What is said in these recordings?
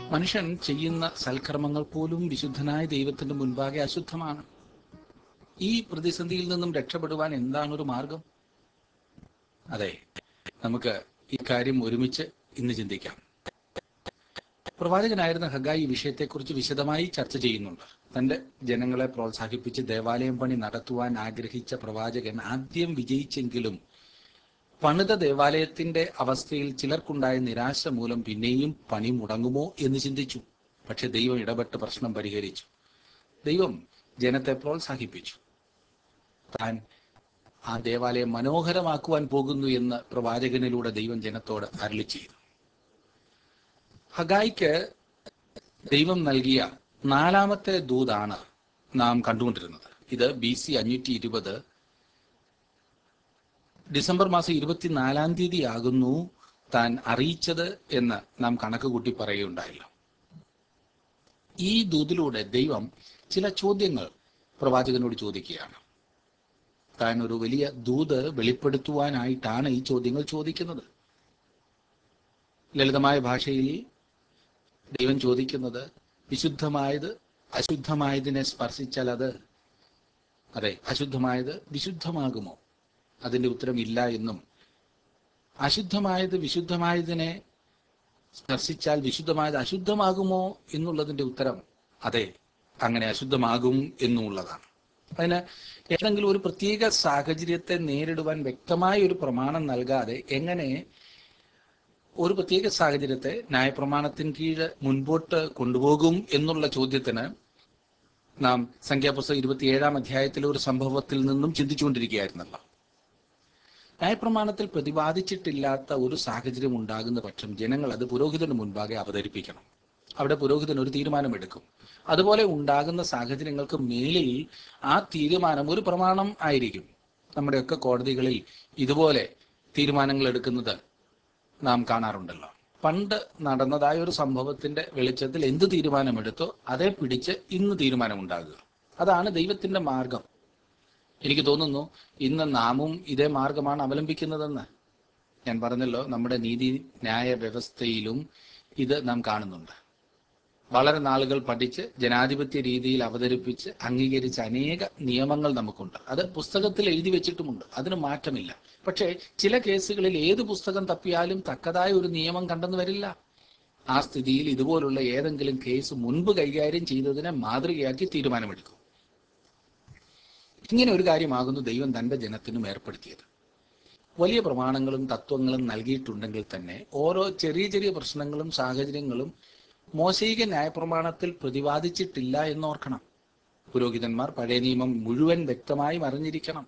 മനുഷ്യൻ ചെയ്യുന്ന സൽക്കർമ്മങ്ങൾ പോലും വിശുദ്ധനായ ദൈവത്തിന്റെ മുൻപാകെ അശുദ്ധമാണ് ഈ പ്രതിസന്ധിയിൽ നിന്നും രക്ഷപ്പെടുവാൻ എന്താണ് ഒരു മാർഗം അതെ നമുക്ക് ഇക്കാര്യം ഒരുമിച്ച് ഇന്ന് ചിന്തിക്കാം പ്രവാചകനായിരുന്ന ഹഗായി ഈ വിഷയത്തെക്കുറിച്ച് വിശദമായി ചർച്ച ചെയ്യുന്നുണ്ട് തന്റെ ജനങ്ങളെ പ്രോത്സാഹിപ്പിച്ച് ദേവാലയം പണി നടത്തുവാൻ ആഗ്രഹിച്ച പ്രവാചകൻ ആദ്യം വിജയിച്ചെങ്കിലും പണിത ദേവാലയത്തിന്റെ അവസ്ഥയിൽ ചിലർക്കുണ്ടായ നിരാശ മൂലം പിന്നെയും പണി മുടങ്ങുമോ എന്ന് ചിന്തിച്ചു പക്ഷെ ദൈവം ഇടപെട്ട് പ്രശ്നം പരിഹരിച്ചു ദൈവം ജനത്തെ പ്രോത്സാഹിപ്പിച്ചു താൻ ആ ദേവാലയം മനോഹരമാക്കുവാൻ പോകുന്നു എന്ന് പ്രവാചകനിലൂടെ ദൈവം ജനത്തോട് അരളി ചെയ്തു ഹഗായിക്ക് ദൈവം നൽകിയ നാലാമത്തെ ദൂതാണ് നാം കണ്ടുകൊണ്ടിരുന്നത് ഇത് ബി സി അഞ്ഞൂറ്റി ഇരുപത് ഡിസംബർ മാസം ഇരുപത്തിനാലാം തീയതി ആകുന്നു താൻ അറിയിച്ചത് എന്ന് നാം കണക്ക് കൂട്ടി പറയുകയുണ്ടായല്ലോ ഈ ദൂതിലൂടെ ദൈവം ചില ചോദ്യങ്ങൾ പ്രവാചകനോട് ചോദിക്കുകയാണ് താൻ ഒരു വലിയ ദൂത് വെളിപ്പെടുത്തുവാനായിട്ടാണ് ഈ ചോദ്യങ്ങൾ ചോദിക്കുന്നത് ലളിതമായ ഭാഷയിൽ ദൈവം ചോദിക്കുന്നത് വിശുദ്ധമായത് അശുദ്ധമായതിനെ സ്പർശിച്ചാൽ അത് അതെ അശുദ്ധമായത് വിശുദ്ധമാകുമോ അതിന്റെ ഉത്തരം ഇല്ല എന്നും അശുദ്ധമായത് വിശുദ്ധമായതിനെ സ്പർശിച്ചാൽ വിശുദ്ധമായത് അശുദ്ധമാകുമോ എന്നുള്ളതിന്റെ ഉത്തരം അതെ അങ്ങനെ അശുദ്ധമാകും എന്നുള്ളതാണ് അതിന് ഏതെങ്കിലും ഒരു പ്രത്യേക സാഹചര്യത്തെ നേരിടുവാൻ വ്യക്തമായ ഒരു പ്രമാണം നൽകാതെ എങ്ങനെ ഒരു പ്രത്യേക സാഹചര്യത്തെ ന്യായപ്രമാണത്തിന് കീഴ് മുൻപോട്ട് കൊണ്ടുപോകും എന്നുള്ള ചോദ്യത്തിന് നാം സംഖ്യാപുസ്തകം ഇരുപത്തിയേഴാം അധ്യായത്തിലെ ഒരു സംഭവത്തിൽ നിന്നും ചിന്തിച്ചുകൊണ്ടിരിക്കുകയായിരുന്നല്ലോ ന്യായപ്രമാണത്തിൽ പ്രതിപാദിച്ചിട്ടില്ലാത്ത ഒരു സാഹചര്യം ഉണ്ടാകുന്ന പക്ഷം ജനങ്ങൾ അത് പുരോഹിതന് മുൻപാകെ അവതരിപ്പിക്കണം അവിടെ പുരോഹിതൻ ഒരു തീരുമാനമെടുക്കും അതുപോലെ ഉണ്ടാകുന്ന സാഹചര്യങ്ങൾക്ക് മേലിൽ ആ തീരുമാനം ഒരു പ്രമാണം ആയിരിക്കും നമ്മുടെയൊക്കെ കോടതികളിൽ ഇതുപോലെ തീരുമാനങ്ങൾ എടുക്കുന്നത് നാം കാണാറുണ്ടല്ലോ പണ്ട് നടന്നതായ ഒരു സംഭവത്തിന്റെ വെളിച്ചത്തിൽ എന്ത് തീരുമാനമെടുത്തോ അതേ പിടിച്ച് ഇന്ന് തീരുമാനമുണ്ടാകുക അതാണ് ദൈവത്തിന്റെ മാർഗം എനിക്ക് തോന്നുന്നു ഇന്ന് നാമും ഇതേ മാർഗമാണ് അവലംബിക്കുന്നതെന്ന് ഞാൻ പറഞ്ഞല്ലോ നമ്മുടെ നീതി ന്യായ വ്യവസ്ഥയിലും ഇത് നാം കാണുന്നുണ്ട് വളരെ നാളുകൾ പഠിച്ച് ജനാധിപത്യ രീതിയിൽ അവതരിപ്പിച്ച് അംഗീകരിച്ച അനേക നിയമങ്ങൾ നമുക്കുണ്ട് അത് പുസ്തകത്തിൽ എഴുതി വെച്ചിട്ടുമുണ്ട് അതിന് മാറ്റമില്ല പക്ഷേ ചില കേസുകളിൽ ഏത് പുസ്തകം തപ്പിയാലും തക്കതായ ഒരു നിയമം കണ്ടെന്ന് വരില്ല ആ സ്ഥിതിയിൽ ഇതുപോലുള്ള ഏതെങ്കിലും കേസ് മുൻപ് കൈകാര്യം ചെയ്തതിനെ മാതൃകയാക്കി തീരുമാനമെടുക്കും ഇങ്ങനെ ഒരു കാര്യമാകുന്നു ദൈവം തന്റെ ജനത്തിനും ഏർപ്പെടുത്തിയത് വലിയ പ്രമാണങ്ങളും തത്വങ്ങളും നൽകിയിട്ടുണ്ടെങ്കിൽ തന്നെ ഓരോ ചെറിയ ചെറിയ പ്രശ്നങ്ങളും സാഹചര്യങ്ങളും മോശയിക ന്യായപ്രമാണത്തിൽ പ്രതിപാദിച്ചിട്ടില്ല എന്നോർക്കണം പുരോഹിതന്മാർ പഴയ നിയമം മുഴുവൻ വ്യക്തമായും അറിഞ്ഞിരിക്കണം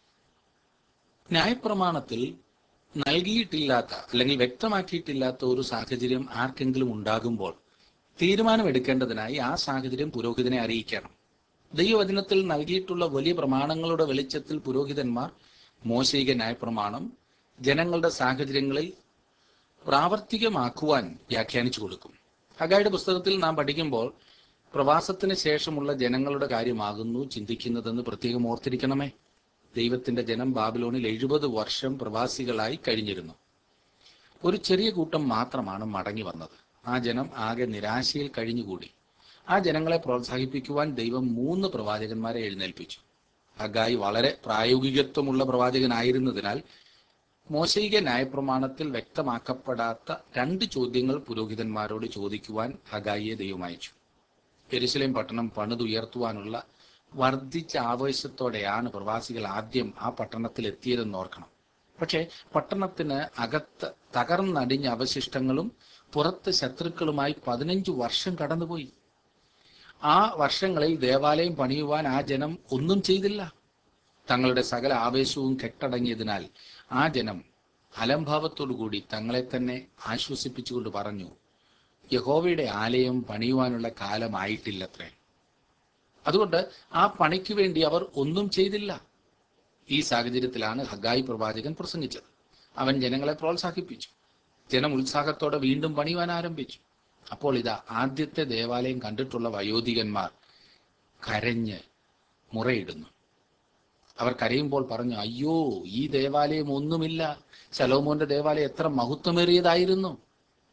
ന്യായപ്രമാണത്തിൽ നൽകിയിട്ടില്ലാത്ത അല്ലെങ്കിൽ വ്യക്തമാക്കിയിട്ടില്ലാത്ത ഒരു സാഹചര്യം ആർക്കെങ്കിലും ഉണ്ടാകുമ്പോൾ തീരുമാനമെടുക്കേണ്ടതിനായി ആ സാഹചര്യം പുരോഹിതനെ അറിയിക്കണം ദൈവവചനത്തിൽ നൽകിയിട്ടുള്ള വലിയ പ്രമാണങ്ങളുടെ വെളിച്ചത്തിൽ പുരോഹിതന്മാർ മോശയിക ന്യായപ്രമാണം ജനങ്ങളുടെ സാഹചര്യങ്ങളിൽ പ്രാവർത്തികമാക്കുവാൻ വ്യാഖ്യാനിച്ചു കൊടുക്കും ഹഗായുടെ പുസ്തകത്തിൽ നാം പഠിക്കുമ്പോൾ പ്രവാസത്തിന് ശേഷമുള്ള ജനങ്ങളുടെ കാര്യമാകുന്നു ചിന്തിക്കുന്നതെന്ന് പ്രത്യേകം ഓർത്തിരിക്കണമേ ദൈവത്തിന്റെ ജനം ബാബിലോണിൽ എഴുപത് വർഷം പ്രവാസികളായി കഴിഞ്ഞിരുന്നു ഒരു ചെറിയ കൂട്ടം മാത്രമാണ് മടങ്ങി വന്നത് ആ ജനം ആകെ നിരാശയിൽ കഴിഞ്ഞുകൂടി ആ ജനങ്ങളെ പ്രോത്സാഹിപ്പിക്കുവാൻ ദൈവം മൂന്ന് പ്രവാചകന്മാരെ എഴുന്നേൽപ്പിച്ചു ഹഗായി വളരെ പ്രായോഗികത്വമുള്ള പ്രവാചകനായിരുന്നതിനാൽ മോശയിക ന്യായപ്രമാണത്തിൽ വ്യക്തമാക്കപ്പെടാത്ത രണ്ട് ചോദ്യങ്ങൾ പുരോഹിതന്മാരോട് ചോദിക്കുവാൻ ഹഗായിയെ ദൈവം അയച്ചു എരുസലേം പട്ടണം പണിതുയർത്തുവാനുള്ള വർദ്ധിച്ച ആവേശത്തോടെയാണ് പ്രവാസികൾ ആദ്യം ആ പട്ടണത്തിൽ എത്തിയതെന്ന് ഓർക്കണം പക്ഷേ പട്ടണത്തിന് അകത്ത് തകർന്നടിഞ്ഞ അവശിഷ്ടങ്ങളും പുറത്ത് ശത്രുക്കളുമായി പതിനഞ്ചു വർഷം കടന്നുപോയി ആ വർഷങ്ങളിൽ ദേവാലയം പണിയുവാൻ ആ ജനം ഒന്നും ചെയ്തില്ല തങ്ങളുടെ സകല ആവേശവും കെട്ടടങ്ങിയതിനാൽ ആ ജനം അലംഭാവത്തോടുകൂടി തങ്ങളെ തന്നെ ആശ്വസിപ്പിച്ചുകൊണ്ട് പറഞ്ഞു യഹോവയുടെ ആലയം പണിയുവാനുള്ള കാലമായിട്ടില്ലത്രേ അതുകൊണ്ട് ആ പണിക്ക് വേണ്ടി അവർ ഒന്നും ചെയ്തില്ല ഈ സാഹചര്യത്തിലാണ് ഹഗായി പ്രവാചകൻ പ്രസംഗിച്ചത് അവൻ ജനങ്ങളെ പ്രോത്സാഹിപ്പിച്ചു ജനം ഉത്സാഹത്തോടെ വീണ്ടും പണിയുവാൻ ആരംഭിച്ചു അപ്പോൾ ഇതാ ആദ്യത്തെ ദേവാലയം കണ്ടിട്ടുള്ള വയോധികന്മാർ കരഞ്ഞ് മുറയിടുന്നു അവർ കരയുമ്പോൾ പറഞ്ഞു അയ്യോ ഈ ദേവാലയം ഒന്നുമില്ല ശലോമോന്റെ ദേവാലയം എത്ര മഹത്വമേറിയതായിരുന്നു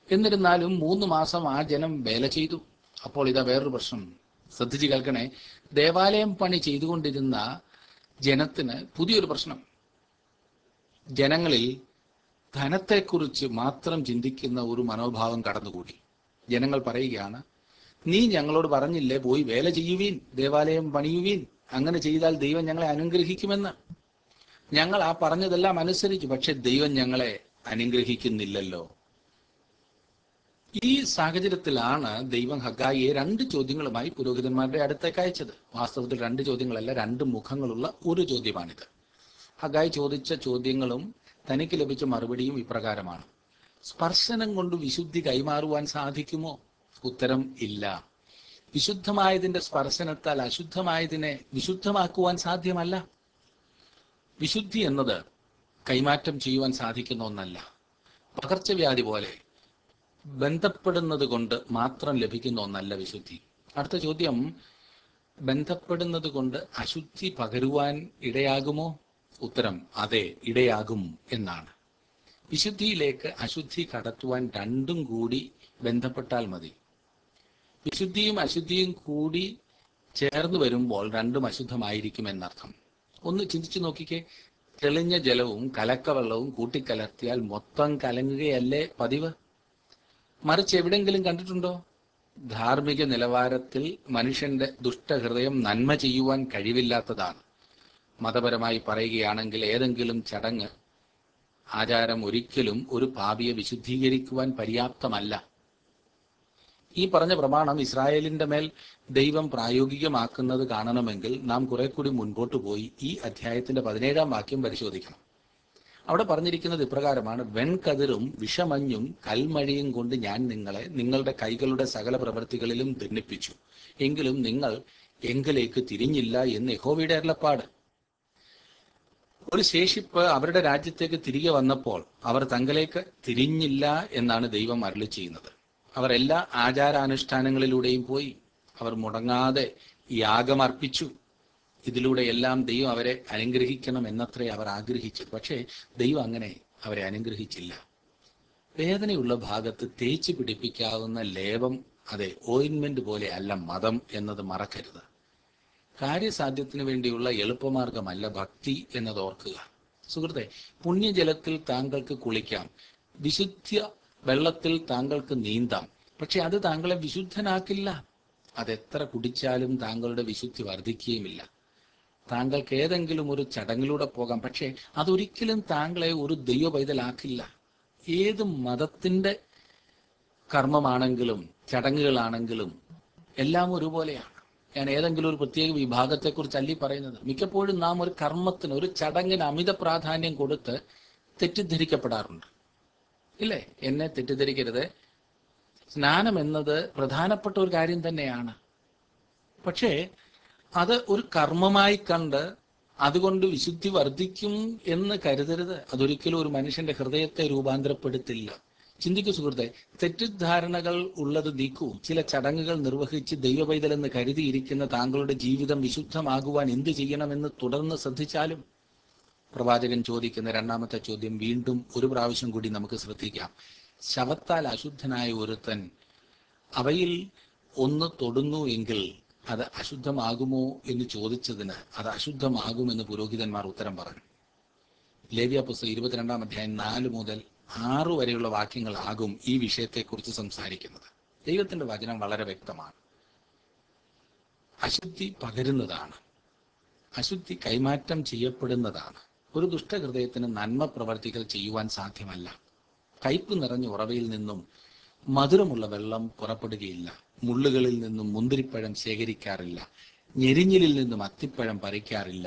എന്നിരുന്നാലും മൂന്ന് മാസം ആ ജനം വേല ചെയ്തു അപ്പോൾ ഇതാ വേറൊരു പ്രശ്നം ശ്രദ്ധിച്ച് കേൾക്കണേ ദേവാലയം പണി ചെയ്തുകൊണ്ടിരുന്ന ജനത്തിന് പുതിയൊരു പ്രശ്നം ജനങ്ങളിൽ ധനത്തെക്കുറിച്ച് മാത്രം ചിന്തിക്കുന്ന ഒരു മനോഭാവം കടന്നുകൂടി ജനങ്ങൾ പറയുകയാണ് നീ ഞങ്ങളോട് പറഞ്ഞില്ലേ പോയി വേല ചെയ്യുവീൻ ദേവാലയം പണിയുവീൻ അങ്ങനെ ചെയ്താൽ ദൈവം ഞങ്ങളെ അനുഗ്രഹിക്കുമെന്ന് ഞങ്ങൾ ആ പറഞ്ഞതെല്ലാം അനുസരിച്ചു പക്ഷെ ദൈവം ഞങ്ങളെ അനുഗ്രഹിക്കുന്നില്ലല്ലോ ഈ സാഹചര്യത്തിലാണ് ദൈവം ഹഗായിയെ രണ്ട് ചോദ്യങ്ങളുമായി പുരോഹിതന്മാരുടെ അടുത്തേക്ക് അയച്ചത് വാസ്തവത്തിൽ രണ്ട് ചോദ്യങ്ങളല്ല രണ്ട് മുഖങ്ങളുള്ള ഒരു ചോദ്യമാണിത് ഹഗായി ചോദിച്ച ചോദ്യങ്ങളും തനിക്ക് ലഭിച്ച മറുപടിയും ഇപ്രകാരമാണ് സ്പർശനം കൊണ്ട് വിശുദ്ധി കൈമാറുവാൻ സാധിക്കുമോ ഉത്തരം ഇല്ല വിശുദ്ധമായതിന്റെ സ്പർശനത്താൽ അശുദ്ധമായതിനെ വിശുദ്ധമാക്കുവാൻ സാധ്യമല്ല വിശുദ്ധി എന്നത് കൈമാറ്റം ചെയ്യുവാൻ സാധിക്കുന്ന ഒന്നല്ല പകർച്ചവ്യാധി പോലെ ബന്ധപ്പെടുന്നത് കൊണ്ട് മാത്രം ലഭിക്കുന്ന ഒന്നല്ല വിശുദ്ധി അടുത്ത ചോദ്യം ബന്ധപ്പെടുന്നത് കൊണ്ട് അശുദ്ധി പകരുവാൻ ഇടയാകുമോ ഉത്തരം അതെ ഇടയാകും എന്നാണ് വിശുദ്ധിയിലേക്ക് അശുദ്ധി കടത്തുവാൻ രണ്ടും കൂടി ബന്ധപ്പെട്ടാൽ മതി വിശുദ്ധിയും അശുദ്ധിയും കൂടി ചേർന്ന് വരുമ്പോൾ രണ്ടും അശുദ്ധമായിരിക്കും എന്നർത്ഥം ഒന്ന് ചിന്തിച്ചു നോക്കിക്കേ തെളിഞ്ഞ ജലവും കലക്കവെള്ളവും കൂട്ടിക്കലർത്തിയാൽ മൊത്തം കലങ്ങുകയല്ലേ പതിവ് മറിച്ച് എവിടെങ്കിലും കണ്ടിട്ടുണ്ടോ ധാർമ്മിക നിലവാരത്തിൽ മനുഷ്യന്റെ ദുഷ്ടഹൃദയം നന്മ ചെയ്യുവാൻ കഴിവില്ലാത്തതാണ് മതപരമായി പറയുകയാണെങ്കിൽ ഏതെങ്കിലും ചടങ്ങ് ആചാരം ഒരിക്കലും ഒരു പാപിയെ വിശുദ്ധീകരിക്കുവാൻ പര്യാപ്തമല്ല ഈ പറഞ്ഞ പ്രമാണം ഇസ്രായേലിന്റെ മേൽ ദൈവം പ്രായോഗികമാക്കുന്നത് കാണണമെങ്കിൽ നാം കുറെ കൂടി മുൻപോട്ട് പോയി ഈ അധ്യായത്തിന്റെ പതിനേഴാം വാക്യം പരിശോധിക്കണം അവിടെ പറഞ്ഞിരിക്കുന്നത് ഇപ്രകാരമാണ് വെൺകതിരും വിഷമഞ്ഞും കൽമഴയും കൊണ്ട് ഞാൻ നിങ്ങളെ നിങ്ങളുടെ കൈകളുടെ സകല പ്രവൃത്തികളിലും ദണ്ഡിപ്പിച്ചു എങ്കിലും നിങ്ങൾ എങ്കിലേക്ക് തിരിഞ്ഞില്ല എന്ന് യഹോവയുടെ അരുളപ്പാട് ഒരു ശേഷിപ്പ് അവരുടെ രാജ്യത്തേക്ക് തിരികെ വന്നപ്പോൾ അവർ തങ്ങളിലേക്ക് തിരിഞ്ഞില്ല എന്നാണ് ദൈവം അരുളി ചെയ്യുന്നത് അവർ എല്ലാ ആചാരാനുഷ്ഠാനങ്ങളിലൂടെയും പോയി അവർ മുടങ്ങാതെ യാഗമർപ്പിച്ചു ഇതിലൂടെ എല്ലാം ദൈവം അവരെ അനുഗ്രഹിക്കണം എന്നത്രേ അവർ ആഗ്രഹിച്ചത് പക്ഷേ ദൈവം അങ്ങനെ അവരെ അനുഗ്രഹിച്ചില്ല വേദനയുള്ള ഭാഗത്ത് തേച്ച് പിടിപ്പിക്കാവുന്ന ലേപം അതെ ഓയിൻമെന്റ് പോലെ അല്ല മതം എന്നത് മറക്കരുത് കാര്യസാധ്യത്തിന് വേണ്ടിയുള്ള എളുപ്പമാർഗമല്ല ഭക്തി എന്നത് ഓർക്കുക സുഹൃത്തെ പുണ്യജലത്തിൽ താങ്കൾക്ക് കുളിക്കാം വിശുദ്ധ വെള്ളത്തിൽ താങ്കൾക്ക് നീന്താം പക്ഷെ അത് താങ്കളെ വിശുദ്ധനാക്കില്ല അതെത്ര കുടിച്ചാലും താങ്കളുടെ വിശുദ്ധി വർദ്ധിക്കുകയുമില്ല താങ്കൾക്ക് ഏതെങ്കിലും ഒരു ചടങ്ങിലൂടെ പോകാം പക്ഷേ അതൊരിക്കലും താങ്കളെ ഒരു ദൈവ പൈതലാക്കില്ല ഏത് മതത്തിന്റെ കർമ്മമാണെങ്കിലും ചടങ്ങുകളാണെങ്കിലും എല്ലാം ഒരുപോലെയാണ് ഞാൻ ഏതെങ്കിലും ഒരു പ്രത്യേക വിഭാഗത്തെക്കുറിച്ച് അല്ലി പറയുന്നത് മിക്കപ്പോഴും നാം ഒരു കർമ്മത്തിന് ഒരു ചടങ്ങിന് അമിത പ്രാധാന്യം കൊടുത്ത് തെറ്റിദ്ധരിക്കപ്പെടാറുണ്ട് ഇല്ലേ എന്നെ തെറ്റിദ്ധരിക്കരുത് സ്നാനം എന്നത് പ്രധാനപ്പെട്ട ഒരു കാര്യം തന്നെയാണ് പക്ഷേ അത് ഒരു കർമ്മമായി കണ്ട് അതുകൊണ്ട് വിശുദ്ധി വർദ്ധിക്കും എന്ന് കരുതരുത് അതൊരിക്കലും ഒരു മനുഷ്യന്റെ ഹൃദയത്തെ രൂപാന്തരപ്പെടുത്തില്ല ചിന്തിക്കൂ സുഹൃത്തെ തെറ്റിദ്ധാരണകൾ ഉള്ളത് നീക്കൂ ചില ചടങ്ങുകൾ നിർവഹിച്ച് ദൈവപൈതലെന്ന് കരുതിയിരിക്കുന്ന താങ്കളുടെ ജീവിതം വിശുദ്ധമാകുവാൻ എന്ത് ചെയ്യണമെന്ന് തുടർന്ന് ശ്രദ്ധിച്ചാലും പ്രവാചകൻ ചോദിക്കുന്ന രണ്ടാമത്തെ ചോദ്യം വീണ്ടും ഒരു പ്രാവശ്യം കൂടി നമുക്ക് ശ്രദ്ധിക്കാം ശവത്താൽ അശുദ്ധനായ ഒരുത്തൻ അവയിൽ ഒന്ന് തൊടുന്നു എങ്കിൽ അത് അശുദ്ധമാകുമോ എന്ന് ചോദിച്ചതിന് അത് അശുദ്ധമാകുമെന്ന് പുരോഹിതന്മാർ ഉത്തരം പറഞ്ഞു ലേവ്യ പുസ്തകം ഇരുപത്തിരണ്ടാം അധ്യായം നാല് മുതൽ ആറ് വരെയുള്ള വാക്യങ്ങളാകും ഈ വിഷയത്തെക്കുറിച്ച് സംസാരിക്കുന്നത് ദൈവത്തിന്റെ വചനം വളരെ വ്യക്തമാണ് അശുദ്ധി പകരുന്നതാണ് അശുദ്ധി കൈമാറ്റം ചെയ്യപ്പെടുന്നതാണ് ഒരു ദുഷ്ടഹൃദയത്തിന് നന്മ പ്രവർത്തികൾ ചെയ്യുവാൻ സാധ്യമല്ല കയ്പ് നിറഞ്ഞ ഉറവയിൽ നിന്നും മധുരമുള്ള വെള്ളം പുറപ്പെടുകയില്ല മുള്ളുകളിൽ നിന്നും മുന്തിരിപ്പഴം ശേഖരിക്കാറില്ല ഞെരിഞ്ഞിലിൽ നിന്നും അത്തിപ്പഴം പറിക്കാറില്ല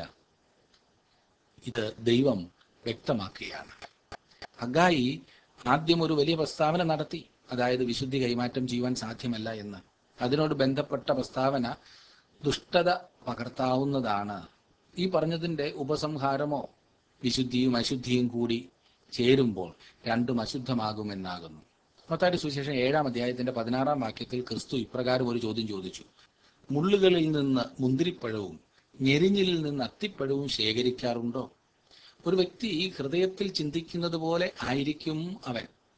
ഇത് ദൈവം വ്യക്തമാക്കുകയാണ് ഹഗായി ആദ്യം ഒരു വലിയ പ്രസ്താവന നടത്തി അതായത് വിശുദ്ധി കൈമാറ്റം ചെയ്യുവാൻ സാധ്യമല്ല എന്ന് അതിനോട് ബന്ധപ്പെട്ട പ്രസ്താവന ദുഷ്ടത പകർത്താവുന്നതാണ് ഈ പറഞ്ഞതിന്റെ ഉപസംഹാരമോ വിശുദ്ധിയും അശുദ്ധിയും കൂടി ചേരുമ്പോൾ രണ്ടും അശുദ്ധമാകുമെന്നാകുന്നു മത്താടി സുവിശേഷം ഏഴാം അധ്യായത്തിന്റെ പതിനാറാം വാക്യത്തിൽ ക്രിസ്തു ഇപ്രകാരം ഒരു ചോദ്യം ചോദിച്ചു മുള്ളുകളിൽ നിന്ന് മുന്തിരിപ്പഴവും ഞെരിഞ്ഞിലിൽ നിന്ന് അത്തിപ്പഴവും ശേഖരിക്കാറുണ്ടോ ഒരു വ്യക്തി ഹൃദയത്തിൽ ചിന്തിക്കുന്നത് പോലെ ആയിരിക്കും അവൻ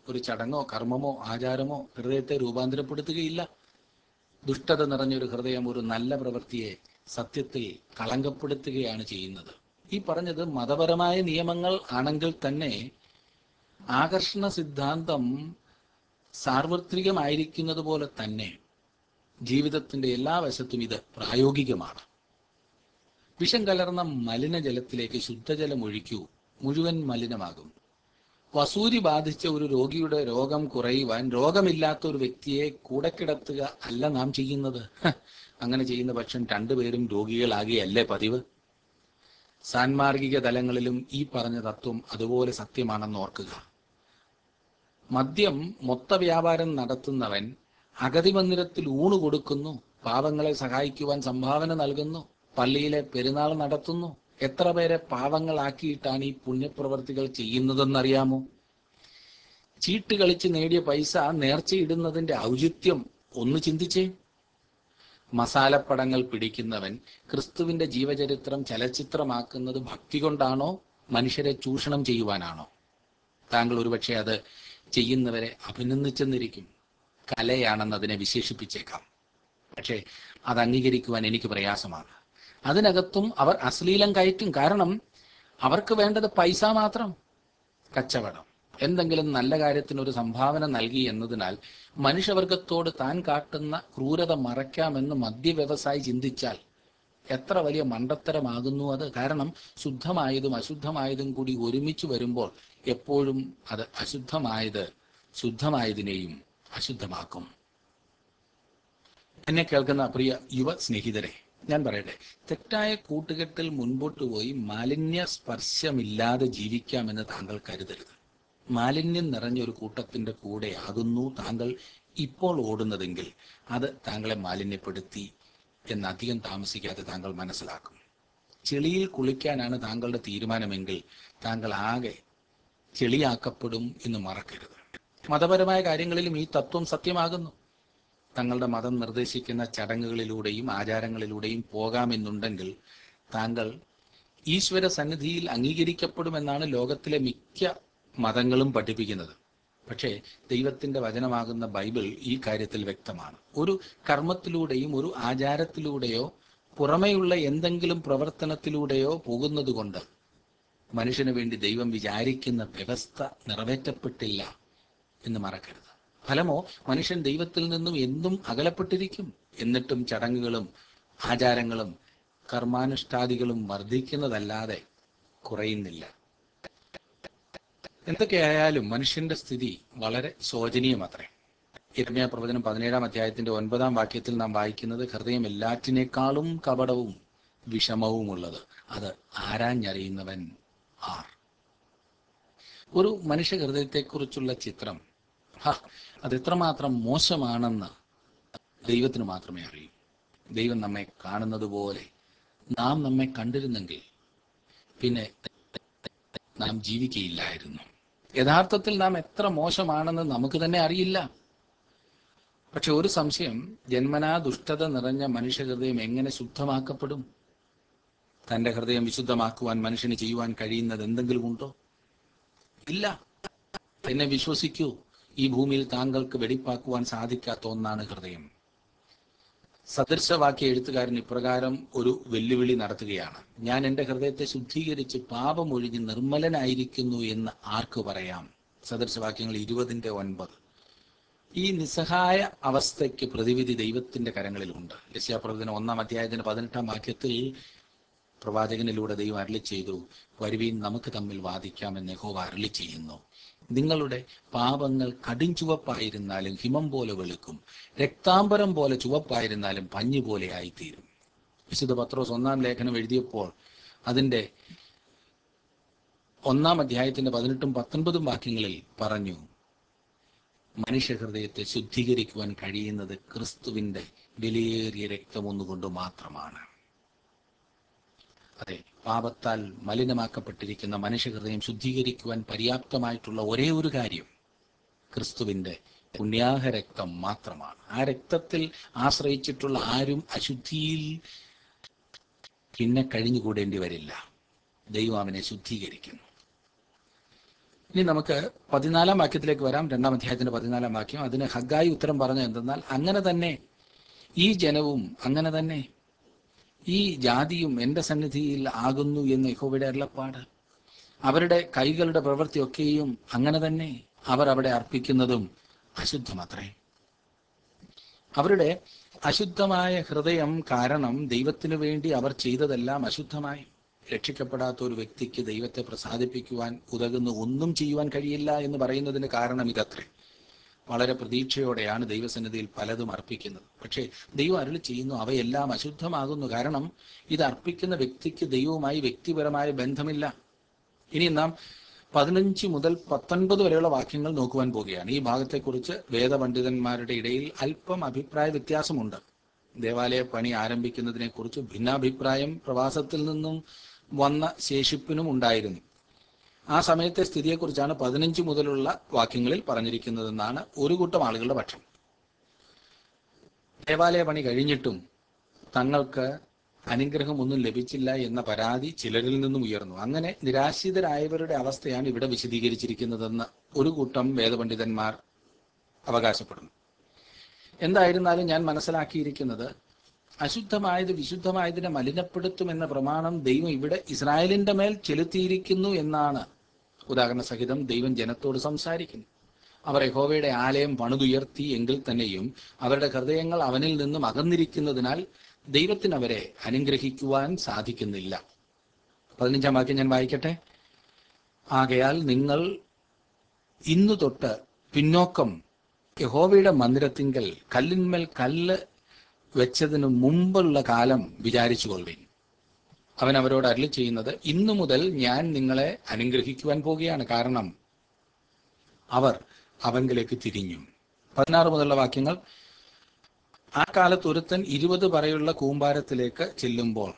ഒരു ചടങ്ങോ കർമ്മമോ ആചാരമോ ഹൃദയത്തെ രൂപാന്തരപ്പെടുത്തുകയില്ല ദുഷ്ടത നിറഞ്ഞൊരു ഹൃദയം ഒരു നല്ല പ്രവൃത്തിയെ സത്യത്തിൽ കളങ്കപ്പെടുത്തുകയാണ് ചെയ്യുന്നത് ഈ പറഞ്ഞത് മതപരമായ നിയമങ്ങൾ ആണെങ്കിൽ തന്നെ ആകർഷണ സിദ്ധാന്തം സാർവത്രികമായിരിക്കുന്നത് പോലെ തന്നെ ജീവിതത്തിന്റെ എല്ലാ വശത്തും ഇത് പ്രായോഗികമാണ് വിഷം കലർന്ന മലിനജലത്തിലേക്ക് ശുദ്ധജലം ഒഴിക്കൂ മുഴുവൻ മലിനമാകും വസൂരി ബാധിച്ച ഒരു രോഗിയുടെ രോഗം കുറയുവാൻ രോഗമില്ലാത്ത ഒരു വ്യക്തിയെ കൂടെ കിടത്തുക അല്ല നാം ചെയ്യുന്നത് ഹ, അങ്ങനെ ചെയ്യുന്ന പക്ഷം രണ്ടുപേരും രോഗികളാകുകയല്ലേ പതിവ് സാൻമാർഗിക തലങ്ങളിലും ഈ പറഞ്ഞ തത്വം അതുപോലെ സത്യമാണെന്ന് ഓർക്കുക മദ്യം മൊത്ത വ്യാപാരം നടത്തുന്നവൻ അഗതി മന്ദിരത്തിൽ ഊണ് കൊടുക്കുന്നു പാവങ്ങളെ സഹായിക്കുവാൻ സംഭാവന നൽകുന്നു പള്ളിയിലെ പെരുന്നാൾ നടത്തുന്നു എത്ര പേരെ പാവങ്ങളാക്കിയിട്ടാണ് ഈ പുണ്യപ്രവർത്തികൾ ചെയ്യുന്നതെന്നറിയാമോ ചീട്ട് കളിച്ച് നേടിയ പൈസ നേർച്ചയിടുന്നതിന്റെ ഔചിത്യം ഒന്ന് ചിന്തിച്ചേ മസാലപ്പടങ്ങൾ പിടിക്കുന്നവൻ ക്രിസ്തുവിന്റെ ജീവചരിത്രം ചലച്ചിത്രമാക്കുന്നത് ഭക്തി കൊണ്ടാണോ മനുഷ്യരെ ചൂഷണം ചെയ്യുവാനാണോ താങ്കൾ ഒരുപക്ഷെ അത് ചെയ്യുന്നവരെ അഭിനന്ദിച്ചെന്നിരിക്കും കലയാണെന്ന് അതിനെ വിശേഷിപ്പിച്ചേക്കാം പക്ഷേ അത് അംഗീകരിക്കുവാൻ എനിക്ക് പ്രയാസമാണ് അതിനകത്തും അവർ അശ്ലീലം കയറ്റും കാരണം അവർക്ക് വേണ്ടത് പൈസ മാത്രം കച്ചവടം എന്തെങ്കിലും നല്ല കാര്യത്തിന് ഒരു സംഭാവന നൽകി എന്നതിനാൽ മനുഷ്യവർഗത്തോട് താൻ കാട്ടുന്ന ക്രൂരത മറയ്ക്കാമെന്ന് മദ്യവ്യവസായി ചിന്തിച്ചാൽ എത്ര വലിയ മണ്ടത്തരമാകുന്നു അത് കാരണം ശുദ്ധമായതും അശുദ്ധമായതും കൂടി ഒരുമിച്ച് വരുമ്പോൾ എപ്പോഴും അത് അശുദ്ധമായത് ശുദ്ധമായതിനെയും അശുദ്ധമാക്കും എന്നെ കേൾക്കുന്ന പ്രിയ യുവ സ്നേഹിതരെ ഞാൻ പറയട്ടെ തെറ്റായ കൂട്ടുകെട്ടിൽ മുൻപോട്ട് പോയി മാലിന്യ സ്പർശമില്ലാതെ ജീവിക്കാമെന്ന് താങ്കൾ കരുതരുത് മാലിന്യം നിറഞ്ഞ ഒരു കൂട്ടത്തിന്റെ കൂടെ ആകുന്നു താങ്കൾ ഇപ്പോൾ ഓടുന്നതെങ്കിൽ അത് താങ്കളെ മാലിന്യപ്പെടുത്തി എന്ന് അധികം താമസിക്കാതെ താങ്കൾ മനസ്സിലാക്കും ചെളിയിൽ കുളിക്കാനാണ് താങ്കളുടെ തീരുമാനമെങ്കിൽ താങ്കൾ ആകെ ചെളിയാക്കപ്പെടും എന്ന് മറക്കരുത് മതപരമായ കാര്യങ്ങളിലും ഈ തത്വം സത്യമാകുന്നു തങ്ങളുടെ മതം നിർദ്ദേശിക്കുന്ന ചടങ്ങുകളിലൂടെയും ആചാരങ്ങളിലൂടെയും പോകാമെന്നുണ്ടെങ്കിൽ താങ്കൾ ഈശ്വര സന്നിധിയിൽ അംഗീകരിക്കപ്പെടുമെന്നാണ് ലോകത്തിലെ മിക്ക മതങ്ങളും പഠിപ്പിക്കുന്നത് പക്ഷേ ദൈവത്തിന്റെ വചനമാകുന്ന ബൈബിൾ ഈ കാര്യത്തിൽ വ്യക്തമാണ് ഒരു കർമ്മത്തിലൂടെയും ഒരു ആചാരത്തിലൂടെയോ പുറമെയുള്ള എന്തെങ്കിലും പ്രവർത്തനത്തിലൂടെയോ പോകുന്നത് കൊണ്ട് മനുഷ്യന് വേണ്ടി ദൈവം വിചാരിക്കുന്ന വ്യവസ്ഥ നിറവേറ്റപ്പെട്ടില്ല എന്ന് മറക്കരുത് ഫലമോ മനുഷ്യൻ ദൈവത്തിൽ നിന്നും എന്നും അകലപ്പെട്ടിരിക്കും എന്നിട്ടും ചടങ്ങുകളും ആചാരങ്ങളും കർമാനുഷ്ഠാദികളും വർദ്ധിക്കുന്നതല്ലാതെ കുറയുന്നില്ല എന്തൊക്കെയായാലും മനുഷ്യന്റെ സ്ഥിതി വളരെ ശോചനീയമത്രേ ഇരമ്യ പ്രവചനം പതിനേഴാം അധ്യായത്തിന്റെ ഒൻപതാം വാക്യത്തിൽ നാം വായിക്കുന്നത് ഹൃദയം എല്ലാറ്റിനേക്കാളും കപടവും വിഷമവുമുള്ളത് അത് ആരാഞ്ഞറിയുന്നവൻ ആർ ഒരു മനുഷ്യ ഹൃദയത്തെക്കുറിച്ചുള്ള ചിത്രം ഹ, അത് എത്രമാത്രം മോശമാണെന്ന് ദൈവത്തിന് മാത്രമേ അറിയൂ ദൈവം നമ്മെ കാണുന്നത് പോലെ നാം നമ്മെ കണ്ടിരുന്നെങ്കിൽ പിന്നെ നാം ജീവിക്കയില്ലായിരുന്നു യഥാർത്ഥത്തിൽ നാം എത്ര മോശമാണെന്ന് നമുക്ക് തന്നെ അറിയില്ല പക്ഷെ ഒരു സംശയം ജന്മനാ ദുഷ്ടത നിറഞ്ഞ മനുഷ്യ ഹൃദയം എങ്ങനെ ശുദ്ധമാക്കപ്പെടും തന്റെ ഹൃദയം വിശുദ്ധമാക്കുവാൻ മനുഷ്യന് ചെയ്യുവാൻ കഴിയുന്നത് എന്തെങ്കിലും ഉണ്ടോ ഇല്ല എന്നെ വിശ്വസിക്കൂ ഈ ഭൂമിയിൽ താങ്കൾക്ക് വെടിപ്പാക്കുവാൻ സാധിക്കാത്ത ഒന്നാണ് ഹൃദയം സദൃശവാക്യ എഴുത്തുകാരൻ ഇപ്രകാരം ഒരു വെല്ലുവിളി നടത്തുകയാണ് ഞാൻ എൻ്റെ ഹൃദയത്തെ ശുദ്ധീകരിച്ച് പാപമൊഴിഞ്ഞ് നിർമ്മലനായിരിക്കുന്നു എന്ന് ആർക്ക് പറയാം സദൃശവാക്യങ്ങൾ ഇരുപതിന്റെ ഒൻപത് ഈ നിസ്സഹായ അവസ്ഥയ്ക്ക് പ്രതിവിധി ദൈവത്തിന്റെ കരങ്ങളിലുണ്ട് യശ്യാപ്രവചനം ഒന്നാം അധ്യായത്തിന് പതിനെട്ടാം വാക്യത്തിൽ പ്രവാചകനിലൂടെ ദൈവം അരളി ചെയ്തു വരുവീൻ നമുക്ക് തമ്മിൽ വാദിക്കാമെന്ന് യഹോവ അരളി ചെയ്യുന്നു നിങ്ങളുടെ പാപങ്ങൾ കടും ചുവപ്പായിരുന്നാലും ഹിമം പോലെ വെളുക്കും രക്താംബരം പോലെ ചുവപ്പായിരുന്നാലും പഞ്ഞു പോലെ ആയിത്തീരും വിശുദ്ധ പത്രോസ് ഒന്നാം ലേഖനം എഴുതിയപ്പോൾ അതിന്റെ ഒന്നാം അധ്യായത്തിന്റെ പതിനെട്ടും പത്തൊൻപതും വാക്യങ്ങളിൽ പറഞ്ഞു മനുഷ്യ ഹൃദയത്തെ ശുദ്ധീകരിക്കുവാൻ കഴിയുന്നത് ക്രിസ്തുവിന്റെ വിലയേറിയ രക്തം ഒന്നുകൊണ്ട് മാത്രമാണ് അതെ പാപത്താൽ മലിനമാക്കപ്പെട്ടിരിക്കുന്ന മനുഷ്യഹൃദയം ശുദ്ധീകരിക്കുവാൻ പര്യാപ്തമായിട്ടുള്ള ഒരേ ഒരു കാര്യം ക്രിസ്തുവിന്റെ പുണ്യാഹ രക്തം മാത്രമാണ് ആ രക്തത്തിൽ ആശ്രയിച്ചിട്ടുള്ള ആരും അശുദ്ധിയിൽ പിന്നെ കഴിഞ്ഞുകൂടേണ്ടി വരില്ല ദൈവം അവനെ ശുദ്ധീകരിക്കുന്നു ഇനി നമുക്ക് പതിനാലാം വാക്യത്തിലേക്ക് വരാം രണ്ടാം അധ്യായത്തിന്റെ പതിനാലാം വാക്യം അതിന് ഹഗ്ഗായി ഉത്തരം പറഞ്ഞു എന്തെന്നാൽ അങ്ങനെ തന്നെ ഈ ജനവും അങ്ങനെ തന്നെ ഈ ജാതിയും എന്റെ സന്നിധിയിൽ ആകുന്നു എന്ന് യഹോവയുടെ അരുളപ്പാട് അവരുടെ കൈകളുടെ പ്രവൃത്തിയൊക്കെയും അങ്ങനെ തന്നെ അവർ അവിടെ അർപ്പിക്കുന്നതും അശുദ്ധമത്രേ അവരുടെ അശുദ്ധമായ ഹൃദയം കാരണം ദൈവത്തിനു വേണ്ടി അവർ ചെയ്തതെല്ലാം അശുദ്ധമായി രക്ഷിക്കപ്പെടാത്ത ഒരു വ്യക്തിക്ക് ദൈവത്തെ പ്രസാദിപ്പിക്കുവാൻ ഉതകുന്ന ഒന്നും ചെയ്യുവാൻ കഴിയില്ല എന്ന് പറയുന്നതിന് കാരണം ഇതത്രേ വളരെ പ്രതീക്ഷയോടെയാണ് ദൈവസന്നിധിയിൽ പലതും അർപ്പിക്കുന്നത് പക്ഷേ ദൈവം അരുളി ചെയ്യുന്നു അവയെല്ലാം അശുദ്ധമാകുന്നു കാരണം ഇത് അർപ്പിക്കുന്ന വ്യക്തിക്ക് ദൈവവുമായി വ്യക്തിപരമായ ബന്ധമില്ല ഇനി നാം പതിനഞ്ച് മുതൽ പത്തൊൻപത് വരെയുള്ള വാക്യങ്ങൾ നോക്കുവാൻ പോവുകയാണ് ഈ ഭാഗത്തെക്കുറിച്ച് വേദപണ്ഡിതന്മാരുടെ ഇടയിൽ അല്പം അഭിപ്രായ വ്യത്യാസമുണ്ട് ദേവാലയ പണി ആരംഭിക്കുന്നതിനെ കുറിച്ച് ഭിന്നാഭിപ്രായം പ്രവാസത്തിൽ നിന്നും വന്ന ശേഷിപ്പിനും ഉണ്ടായിരുന്നു ആ സമയത്തെ സ്ഥിതിയെക്കുറിച്ചാണ് പതിനഞ്ച് മുതലുള്ള വാക്യങ്ങളിൽ പറഞ്ഞിരിക്കുന്നതെന്നാണ് ഒരു കൂട്ടം ആളുകളുടെ പക്ഷം ദേവാലയ പണി കഴിഞ്ഞിട്ടും തങ്ങൾക്ക് അനുഗ്രഹമൊന്നും ലഭിച്ചില്ല എന്ന പരാതി ചിലരിൽ നിന്നും ഉയർന്നു അങ്ങനെ നിരാശിതരായവരുടെ അവസ്ഥയാണ് ഇവിടെ വിശദീകരിച്ചിരിക്കുന്നതെന്ന് ഒരു കൂട്ടം വേദപണ്ഡിതന്മാർ അവകാശപ്പെടുന്നു എന്തായിരുന്നാലും ഞാൻ മനസ്സിലാക്കിയിരിക്കുന്നത് അശുദ്ധമായത് വിശുദ്ധമായതിനെ മലിനപ്പെടുത്തുമെന്ന പ്രമാണം ദൈവം ഇവിടെ ഇസ്രായേലിന്റെ മേൽ ചെലുത്തിയിരിക്കുന്നു എന്നാണ് ഉദാഹരണ സഹിതം ദൈവം ജനത്തോട് സംസാരിക്കുന്നു അവർ യഹോവയുടെ ആലയം പണിതുയർത്തി എങ്കിൽ തന്നെയും അവരുടെ ഹൃദയങ്ങൾ അവനിൽ നിന്നും അകന്നിരിക്കുന്നതിനാൽ ദൈവത്തിന് അവരെ അനുഗ്രഹിക്കുവാൻ സാധിക്കുന്നില്ല പതിനഞ്ചാം വാക്യം ഞാൻ വായിക്കട്ടെ ആകയാൽ നിങ്ങൾ ഇന്നു തൊട്ട് പിന്നോക്കം യഹോവയുടെ മന്ദിരത്തിങ്കൽ കല്ലിന്മേൽ കല്ല് വെച്ചതിന് മുമ്പുള്ള കാലം വിചാരിച്ചു കൊള്ളുവിൻ അവൻ അവരോട് അരളി ചെയ്യുന്നത് ഇന്നു മുതൽ ഞാൻ നിങ്ങളെ അനുഗ്രഹിക്കുവാൻ പോവുകയാണ് കാരണം അവർ അവങ്കിലേക്ക് തിരിഞ്ഞു പതിനാറ് മുതലുള്ള വാക്യങ്ങൾ ആ കാലത്ത് ഒരുത്തൻ ഇരുപത് പറയുള്ള കൂമ്പാരത്തിലേക്ക് ചെല്ലുമ്പോൾ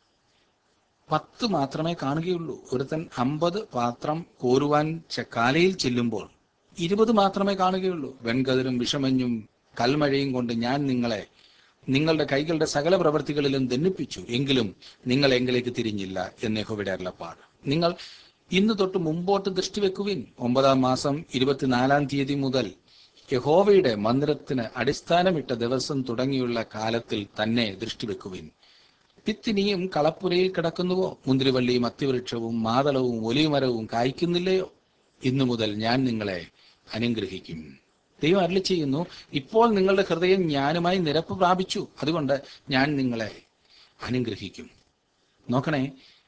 പത്ത് മാത്രമേ കാണുകയുള്ളൂ ഒരുത്തൻ അമ്പത് പാത്രം കോരുവാൻ ചക്കാലയിൽ ചെല്ലുമ്പോൾ ഇരുപത് മാത്രമേ കാണുകയുള്ളൂ വെൺകതിരും വിഷമഞ്ഞും കൽമഴയും കൊണ്ട് ഞാൻ നിങ്ങളെ നിങ്ങളുടെ കൈകളുടെ സകല പ്രവൃത്തികളിലും ദണ്ണിപ്പിച്ചു എങ്കിലും നിങ്ങൾ എങ്കിലേക്ക് തിരിഞ്ഞില്ല എന്ന് യഹോവയുടെ അരുളപ്പാട് നിങ്ങൾ ഇന്ന് തൊട്ട് മുമ്പോട്ട് ദൃഷ്ടി വെക്കുവിൻ ഒമ്പതാം മാസം ഇരുപത്തിനാലാം തീയതി മുതൽ യഹോവയുടെ മന്ദിരത്തിന് അടിസ്ഥാനമിട്ട ദിവസം തുടങ്ങിയുള്ള കാലത്തിൽ തന്നെ ദൃഷ്ടി വെക്കുവിൻ പിത്തിനിയും കളപ്പുരയിൽ കിടക്കുന്നുവോ മുന്തിരിവള്ളിയും അത്തിവൃക്ഷവും മാതളവും ഒലിമരവും കായ്ക്കുന്നില്ലയോ ഇന്നു മുതൽ ഞാൻ നിങ്ങളെ അനുഗ്രഹിക്കും ദൈവം അരളി ചെയ്യുന്നു ഇപ്പോൾ നിങ്ങളുടെ ഹൃദയം ഞാനുമായി നിരപ്പ് പ്രാപിച്ചു അതുകൊണ്ട് ഞാൻ നിങ്ങളെ അനുഗ്രഹിക്കും നോക്കണേ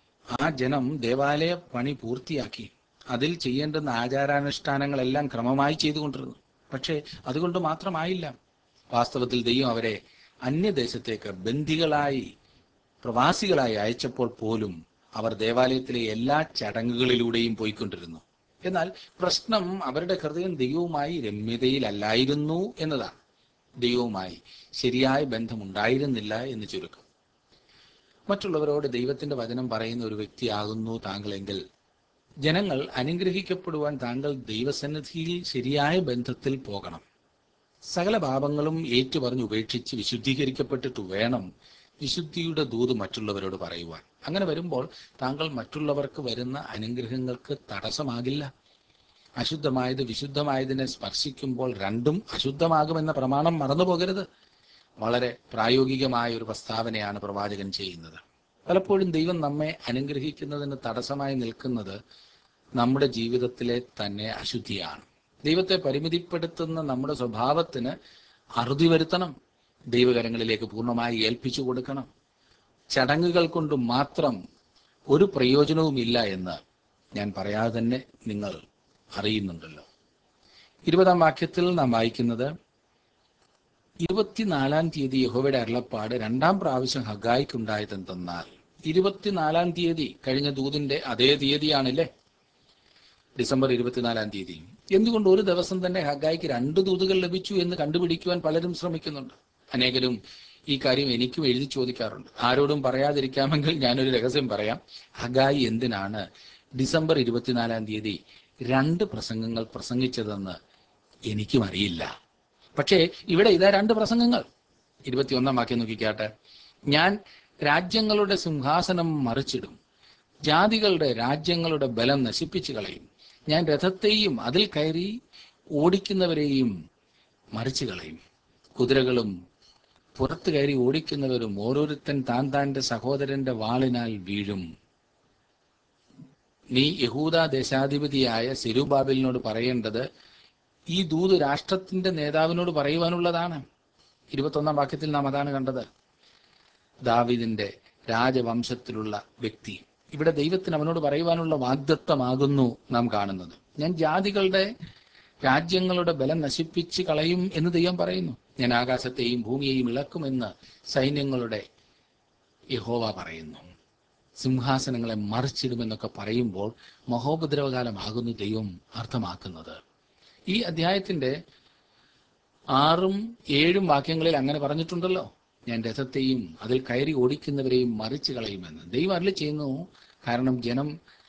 ആ ജനം ദേവാലയ പണി പൂർത്തിയാക്കി അതിൽ ചെയ്യേണ്ടുന്ന ആചാരാനുഷ്ഠാനങ്ങളെല്ലാം ക്രമമായി ചെയ്തുകൊണ്ടിരുന്നു പക്ഷേ അതുകൊണ്ട് മാത്രമായില്ല വാസ്തവത്തിൽ ദൈവം അവരെ അന്യദേശത്തേക്ക് ബന്ധികളായി പ്രവാസികളായി അയച്ചപ്പോൾ പോലും അവർ ദേവാലയത്തിലെ എല്ലാ ചടങ്ങുകളിലൂടെയും പോയിക്കൊണ്ടിരുന്നു എന്നാൽ പ്രശ്നം അവരുടെ ഹൃദയം ദൈവവുമായി രമ്യതയിലല്ലായിരുന്നു എന്നതാണ് ദൈവവുമായി ശരിയായ ബന്ധമുണ്ടായിരുന്നില്ല എന്ന് ചുരുക്കം മറ്റുള്ളവരോട് ദൈവത്തിന്റെ വചനം പറയുന്ന ഒരു വ്യക്തിയാകുന്നു താങ്കളെങ്കിൽ ജനങ്ങൾ അനുഗ്രഹിക്കപ്പെടുവാൻ താങ്കൾ ദൈവസന്നിധിയിൽ ശരിയായ ബന്ധത്തിൽ പോകണം സകല പാപങ്ങളും ഏറ്റുപറഞ്ഞ് ഉപേക്ഷിച്ച് വിശുദ്ധീകരിക്കപ്പെട്ടിട്ട് വേണം വിശുദ്ധിയുടെ ദൂത് മറ്റുള്ളവരോട് പറയുവാൻ അങ്ങനെ വരുമ്പോൾ താങ്കൾ മറ്റുള്ളവർക്ക് വരുന്ന അനുഗ്രഹങ്ങൾക്ക് തടസ്സമാകില്ല അശുദ്ധമായത് വിശുദ്ധമായതിനെ സ്പർശിക്കുമ്പോൾ രണ്ടും അശുദ്ധമാകുമെന്ന പ്രമാണം മറന്നു പോകരുത് വളരെ പ്രായോഗികമായ ഒരു പ്രസ്താവനയാണ് പ്രവാചകൻ ചെയ്യുന്നത് പലപ്പോഴും ദൈവം നമ്മെ അനുഗ്രഹിക്കുന്നതിന് തടസ്സമായി നിൽക്കുന്നത് നമ്മുടെ ജീവിതത്തിലെ തന്നെ അശുദ്ധിയാണ് ദൈവത്തെ പരിമിതിപ്പെടുത്തുന്ന നമ്മുടെ സ്വഭാവത്തിന് അറുതി വരുത്തണം ദൈവകരങ്ങളിലേക്ക് പൂർണ്ണമായി ഏൽപ്പിച്ചു കൊടുക്കണം ചടങ്ങുകൾ കൊണ്ട് മാത്രം ഒരു പ്രയോജനവുമില്ല എന്ന് ഞാൻ പറയാതെ തന്നെ നിങ്ങൾ അറിയുന്നുണ്ടല്ലോ ഇരുപതാം വാക്യത്തിൽ നാം വായിക്കുന്നത് ഇരുപത്തിനാലാം തീയതി യഹോവയുടെ അരുളപ്പാട് രണ്ടാം പ്രാവശ്യം ഹഗായിക്കുണ്ടായതെന്തെന്നാൽ ഇരുപത്തിനാലാം തീയതി കഴിഞ്ഞ ദൂതിന്റെ അതേ തീയതിയാണല്ലേ ഡിസംബർ ഇരുപത്തിനാലാം തീയതി എന്തുകൊണ്ട് ഒരു ദിവസം തന്നെ ഹഗായിക്ക് രണ്ട് ദൂതുകൾ ലഭിച്ചു എന്ന് കണ്ടുപിടിക്കുവാൻ പലരും ശ്രമിക്കുന്നുണ്ട് അനേകരും ഈ കാര്യം എനിക്കും എഴുതി ചോദിക്കാറുണ്ട് ആരോടും പറയാതിരിക്കാമെങ്കിൽ ഞാനൊരു രഹസ്യം പറയാം ഹഗായി എന്തിനാണ് ഡിസംബർ ഇരുപത്തിനാലാം തീയതി രണ്ട് പ്രസംഗങ്ങൾ പ്രസംഗിച്ചതെന്ന് എനിക്കും അറിയില്ല പക്ഷേ ഇവിടെ ഇതാ രണ്ട് പ്രസംഗങ്ങൾ ഇരുപത്തിയൊന്നാം വാക്യം നോക്കിക്കാട്ടെ ഞാൻ രാജ്യങ്ങളുടെ സിംഹാസനം മറിച്ചിടും ജാതികളുടെ രാജ്യങ്ങളുടെ ബലം നശിപ്പിച്ചു കളയും ഞാൻ രഥത്തെയും അതിൽ കയറി ഓടിക്കുന്നവരെയും മറിച്ചു കളയും കുതിരകളും പുറത്തു കയറി ഓടിക്കുന്നവരും ഓരോരുത്തൻ താൻ താന്റെ സഹോദരന്റെ വാളിനാൽ വീഴും നീ യഹൂദ ദേശാധിപതിയായ സിരുബാബിലിനോട് പറയേണ്ടത് ഈ ദൂത് രാഷ്ട്രത്തിന്റെ നേതാവിനോട് പറയുവാനുള്ളതാണ് ഇരുപത്തൊന്നാം വാക്യത്തിൽ നാം അതാണ് കണ്ടത് ദാവിദിന്റെ രാജവംശത്തിലുള്ള വ്യക്തി ഇവിടെ ദൈവത്തിന് അവനോട് പറയുവാനുള്ള വാഗ്ദത്വമാകുന്നു നാം കാണുന്നത് ഞാൻ ജാതികളുടെ രാജ്യങ്ങളുടെ ബലം നശിപ്പിച്ച് കളയും എന്ന് ദൈവം പറയുന്നു ഞാൻ ആകാശത്തെയും ഭൂമിയെയും ഇളക്കുമെന്ന് സൈന്യങ്ങളുടെ യഹോവ പറയുന്നു സിംഹാസനങ്ങളെ മറിച്ചിടുമെന്നൊക്കെ പറയുമ്പോൾ മഹോപദ്രവകാലമാകുന്നു ദൈവം അർത്ഥമാക്കുന്നത് ഈ അധ്യായത്തിന്റെ ആറും ഏഴും വാക്യങ്ങളിൽ അങ്ങനെ പറഞ്ഞിട്ടുണ്ടല്ലോ ഞാൻ രഥത്തെയും അതിൽ കയറി ഓടിക്കുന്നവരെയും മറിച്ചു കളയുമെന്ന് ദൈവം അരളി ചെയ്യുന്നു കാരണം ജനം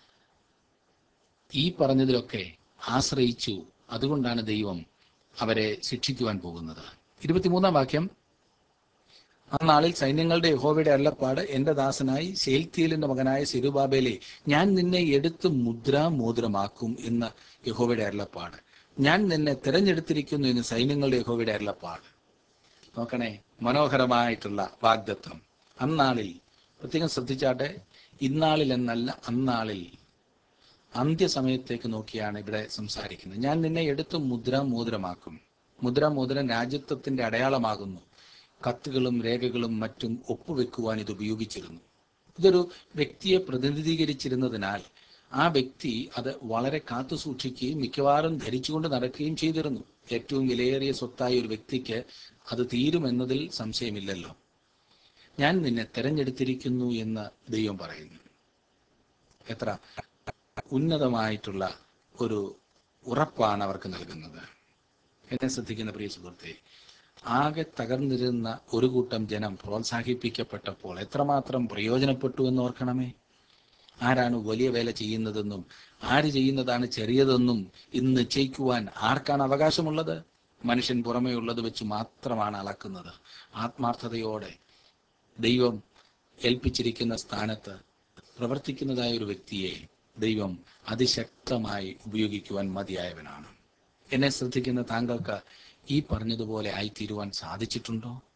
ഈ പറഞ്ഞതിലൊക്കെ ആശ്രയിച്ചു അതുകൊണ്ടാണ് ദൈവം അവരെ ശിക്ഷിക്കുവാൻ പോകുന്നത് ഇരുപത്തിമൂന്നാം വാക്യം ആ നാളിൽ സൈന്യങ്ങളുടെ യഹോവയുടെ അരുളപ്പാട് എന്റെ ദാസനായി ശേൽത്തീലിന്റെ മകനായ സിരുബാബേലെ ഞാൻ നിന്നെ എടുത്ത് മുദ്രാമോദ്രമാക്കും എന്ന് യഹോവയുടെ അരുളപ്പാട് ഞാൻ നിന്നെ തിരഞ്ഞെടുത്തിരിക്കുന്നു എന്ന് സൈന്യങ്ങളുടെ യഹോവയുടെ അരുളപ്പാട് നോക്കണേ മനോഹരമായിട്ടുള്ള വാഗ്ദത്വം അന്നാളിൽ പ്രത്യേകം ശ്രദ്ധിച്ചാട്ടെ ഇന്നാളിൽ എന്നല്ല അന്നാളിൽ അന്ത്യസമയത്തേക്ക് നോക്കിയാണ് ഇവിടെ സംസാരിക്കുന്നത് ഞാൻ നിന്നെ എടുത്ത് മുദ്രാമോദ്രമാക്കും മുദ്രാമോദ്രം രാജ്യത്വത്തിന്റെ അടയാളമാകുന്നു കത്തുകളും രേഖകളും മറ്റും ഒപ്പുവെക്കുവാൻ ഇത് ഉപയോഗിച്ചിരുന്നു ഇതൊരു വ്യക്തിയെ പ്രതിനിധീകരിച്ചിരുന്നതിനാൽ ആ വ്യക്തി അത് വളരെ കാത്തു സൂക്ഷിക്കുകയും മിക്കവാറും ധരിച്ചുകൊണ്ട് നടക്കുകയും ചെയ്തിരുന്നു ഏറ്റവും വിലയേറിയ സ്വത്തായ ഒരു വ്യക്തിക്ക് അത് തീരുമെന്നതിൽ സംശയമില്ലല്ലോ ഞാൻ നിന്നെ തെരഞ്ഞെടുത്തിരിക്കുന്നു എന്ന് ദൈവം പറയുന്നു എത്ര ഉന്നതമായിട്ടുള്ള ഒരു ഉറപ്പാണ് അവർക്ക് നൽകുന്നത് എന്നെ ശ്രദ്ധിക്കുന്ന പ്രിയ സുഹൃത്തെ ആകെ തകർന്നിരുന്ന ഒരു കൂട്ടം ജനം പ്രോത്സാഹിപ്പിക്കപ്പെട്ടപ്പോൾ എത്രമാത്രം പ്രയോജനപ്പെട്ടു എന്ന് ഓർക്കണമേ ആരാണ് വലിയ വേല ചെയ്യുന്നതെന്നും ആര് ചെയ്യുന്നതാണ് ചെറിയതെന്നും ഇന്ന് നിശ്ചയിക്കുവാൻ ആർക്കാണ് അവകാശമുള്ളത് മനുഷ്യൻ പുറമേ ഉള്ളത് വെച്ച് മാത്രമാണ് അളക്കുന്നത് ആത്മാർത്ഥതയോടെ ദൈവം ഏൽപ്പിച്ചിരിക്കുന്ന സ്ഥാനത്ത് പ്രവർത്തിക്കുന്നതായ ഒരു വ്യക്തിയെ ദൈവം അതിശക്തമായി ഉപയോഗിക്കുവാൻ മതിയായവനാണ് എന്നെ ശ്രദ്ധിക്കുന്ന താങ്കൾക്ക് ഈ പറഞ്ഞതുപോലെ ആയിത്തീരുവാൻ സാധിച്ചിട്ടുണ്ടോ